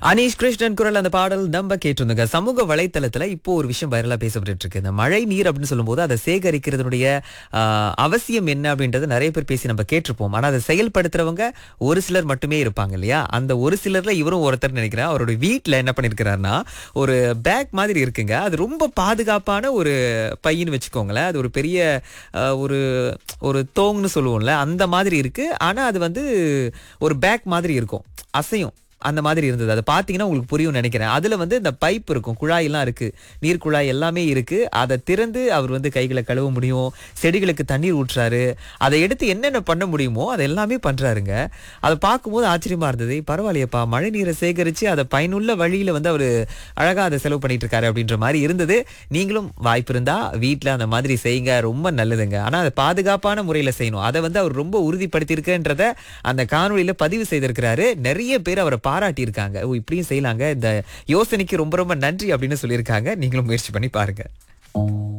அனீஷ் கிருஷ்ணன் குரல் அந்த பாடல் நம்ம கேட்டிருந்தோங்க சமூக வலைத்தளத்துல இப்போ ஒரு விஷயம் வைரலா பேசப்பட்டு இருக்கு இந்த மழை நீர் அப்படின்னு சொல்லும்போது அதை சேகரிக்கிறதுனுடைய ஆஹ், அவசியம் என்ன அப்படின்றத நிறைய பேர் பேசி நம்ம கேட்டிருப்போம் ஆனா அதை செயல்படுத்துறவங்க ஒரு சிலர் மட்டுமே இருப்பாங்க இல்லையா அந்த ஒரு சிலர்ல இவரும் ஒருத்தர் நினைக்கிறேன் அவருடைய வீட்ல என்ன பண்ணிருக்கிறாருன்னா ஒரு பேக் மாதிரி இருக்குங்க அது ரொம்ப பாதுகாப்பான ஒரு பையன்னு வச்சுக்கோங்களேன் அது ஒரு பெரிய ஆஹ், ஒரு ஒரு தோங்னு சொல்லுவோம்ல அந்த மாதிரி இருக்கு ஆனா அது வந்து ஒரு பேக் மாதிரி இருக்கும் அசையும் அந்த மாதிரி இருந்தது அதை பார்த்தீங்கன்னா உங்களுக்கு புரியும் நினைக்கிறேன் அதுல வந்து இந்த பைப் இருக்கும் குழாயெல்லாம் இருக்கு நீர் குழாய் எல்லாமே இருக்கு அதை திறந்து அவர் வந்து கைகளை கழுவ முடியும் செடிகளுக்கு தண்ணீர் ஊற்றுறாரு அதை எடுத்து என்னென்ன பண்ண முடியுமோ அதை எல்லாமே பண்றாருங்க அதை பார்க்கும்போது ஆச்சரியமா இருந்தது பரவாயில்லையப்பா மழை நீரை சேகரிச்சு அதை பயனுள்ள வழியில வந்து அவர் அழகா அதை செலவு பண்ணிட்டு இருக்காரு அப்படின்ற மாதிரி இருந்தது நீங்களும் வாய்ப்பு இருந்தா வீட்ல அந்த மாதிரி செய்யுங்க ரொம்ப நல்லதுங்க ஆனா அதை பாதுகாப்பான முறையில செய்யணும் அதை வந்து அவர் ரொம்ப உறுதிப்படுத்தியிருக்குன்றத அந்த காணொளியில பதிவு செய்திருக்கிறாரு நிறைய பேர் அவரை பாராட்டி இருக்காங்க ஓ இப்படியும் செய்யலாங்க இந்த யோசனைக்கு ரொம்ப ரொம்ப நன்றி அப்படின்னு சொல்லியிருக்காங்க நீங்களும் முயற்சி பண்ணி பாருங்க